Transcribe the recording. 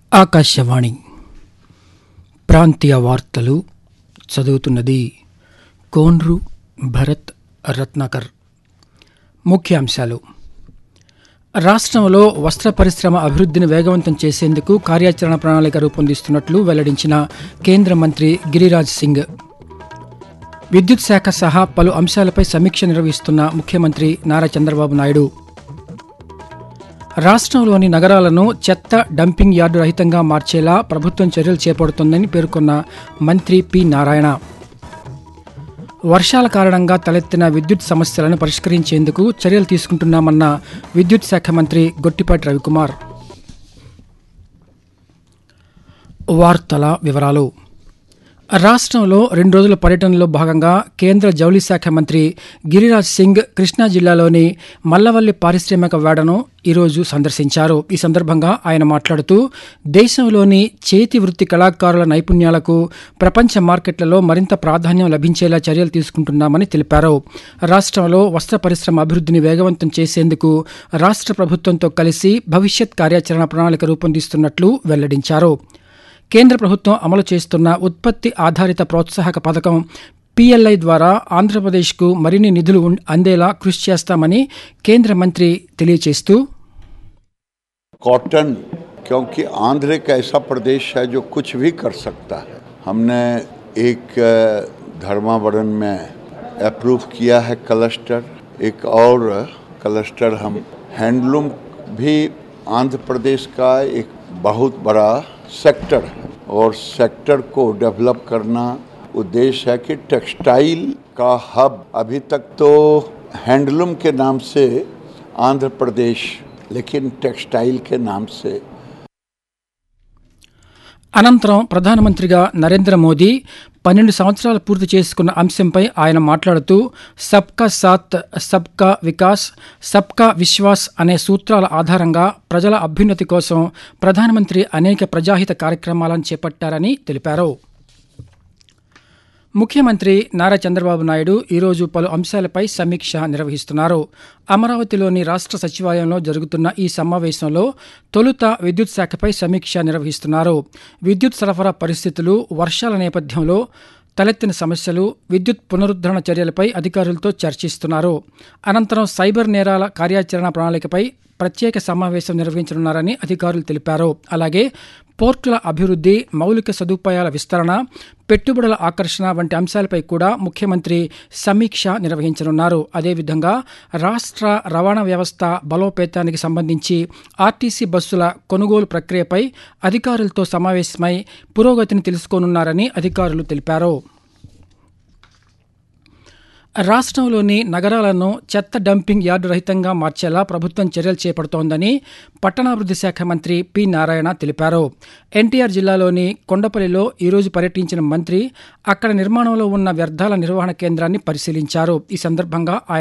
ఆకాశవాణి ప్రాంతీయ వార్తలు చదువుతున్నది కోన్రు భరత్ రత్నాకర్ ముఖ్యాంశాలు రాష్ట్రంలో వస్త్ర పరిశ్రమ అభివృద్ధిని వేగవంతం చేసేందుకు కార్యాచరణ ప్రణాళిక రూపొందిస్తున్నట్లు వెల్లడించిన కేంద్ర మంత్రి గిరిరాజ్ సింగ్ విద్యుత్ శాఖ సహా పలు అంశాలపై సమీక్ష నిర్వహిస్తున్న ముఖ్యమంత్రి నారా చంద్రబాబు నాయుడు రాష్ట్రంలోని నగరాలను చెత్త డంపింగ్ యార్డు రహితంగా మార్చేలా ప్రభుత్వం చర్యలు చేపడుతోందని పేర్కొన్న మంత్రి పి నారాయణ వర్షాల కారణంగా తలెత్తిన విద్యుత్ సమస్యలను పరిష్కరించేందుకు చర్యలు తీసుకుంటున్నామన్న విద్యుత్ శాఖ మంత్రి గొట్టిపాటి రవికుమార్ వార్తల వివరాలు రాష్ట్రంలో రెండు రోజుల పర్యటనలో భాగంగా కేంద్ర జౌళి శాఖ మంత్రి గిరిరాజ్ సింగ్ కృష్ణా జిల్లాలోని మల్లవల్లి పారిశ్రామిక వేడను ఈరోజు సందర్శించారు ఈ సందర్భంగా ఆయన మాట్లాడుతూ దేశంలోని చేతి వృత్తి కళాకారుల నైపుణ్యాలకు ప్రపంచ మార్కెట్లలో మరింత ప్రాధాన్యం లభించేలా చర్యలు తీసుకుంటున్నామని తెలిపారు రాష్ట్రంలో వస్త్ర పరిశ్రమ అభివృద్ధిని వేగవంతం చేసేందుకు రాష్ట్ర ప్రభుత్వంతో కలిసి భవిష్యత్ కార్యాచరణ ప్రణాళిక రూపొందిస్తున్నట్లు వెల్లడించారు కేంద్ర ప్రభుత్వం అమలు చేస్తున్న ఉత్పత్తి ఆధారిత ప్రోత్సాహక పథకం పీఎల్ఐ ద్వారా ఆంధ్రప్రదేశ్కు మరిన్ని నిధులు ఉం- అందేలా కృషి చేస్తామని కేంద్ర మంత్రి తెలియజేస్తూ कॉटन क्योंकि आंध्र एक ऐसा प्रदेश है जो कुछ भी कर सकता है हमने एक अ, धर्मावरण में अप्रूव किया है क्लस्टर एक और क्लस्टर हम हैंडलूम भी आंध्र प्रदेश का एक बहुत बड़ा सेक्टर है और सेक्टर को डेवलप करना उद्देश्य है कि टेक्सटाइल का हब अभी तक तो हैंडलूम के नाम से आंध्र प्रदेश लेकिन टेक्सटाइल के नाम से అనంతరం ప్రధానమంత్రిగా నరేంద్ర మోదీ పన్నెండు సంవత్సరాలు పూర్తి చేసుకున్న అంశంపై ఆయన మాట్లాడుతూ సబ్కా సాత్ సబ్కా వికాస్ సబ్కా విశ్వాస్ అనే సూత్రాల ఆధారంగా ప్రజల అభ్యున్నతి కోసం ప్రధానమంత్రి అనేక ప్రజాహిత కార్యక్రమాలను చేపట్టారని తెలిపారు ముఖ్యమంత్రి నారా చంద్రబాబు నాయుడు ఈరోజు పలు అంశాలపై సమీక్ష నిర్వహిస్తున్నారు అమరావతిలోని రాష్ట్ర సచివాలయంలో జరుగుతున్న ఈ సమావేశంలో తొలుత విద్యుత్ శాఖపై సమీక్ష నిర్వహిస్తున్నారు విద్యుత్ సరఫరా పరిస్థితులు వర్షాల నేపథ్యంలో తలెత్తిన సమస్యలు విద్యుత్ పునరుద్ధరణ చర్యలపై అధికారులతో చర్చిస్తున్నారు అనంతరం సైబర్ నేరాల కార్యాచరణ ప్రణాళికపై ప్రత్యేక సమావేశం నిర్వహించనున్నారని అధికారులు తెలిపారు అలాగే పోర్టుల అభివృద్ధి మౌలిక సదుపాయాల విస్తరణ పెట్టుబడుల ఆకర్షణ వంటి అంశాలపై కూడా ముఖ్యమంత్రి సమీక్ష నిర్వహించనున్నారు అదేవిధంగా రాష్ట్ర రవాణా వ్యవస్థ బలోపేతానికి సంబంధించి ఆర్టీసీ బస్సుల కొనుగోలు ప్రక్రియపై అధికారులతో సమావేశమై పురోగతిని తెలుసుకోనున్నారని అధికారులు తెలిపారు రాష్ట్రంలోని నగరాలను చెత్త డంపింగ్ యార్డు రహితంగా మార్చేలా ప్రభుత్వం చర్యలు చేపడుతోందని పట్టణాభివృద్ధి శాఖ మంత్రి పి నారాయణ తెలిపారు ఎన్టీఆర్ జిల్లాలోని కొండపల్లిలో ఈరోజు పర్యటించిన మంత్రి అక్కడ నిర్మాణంలో ఉన్న వ్యర్థాల నిర్వహణ కేంద్రాన్ని పరిశీలించారు ఈ సందర్భంగా ఆయన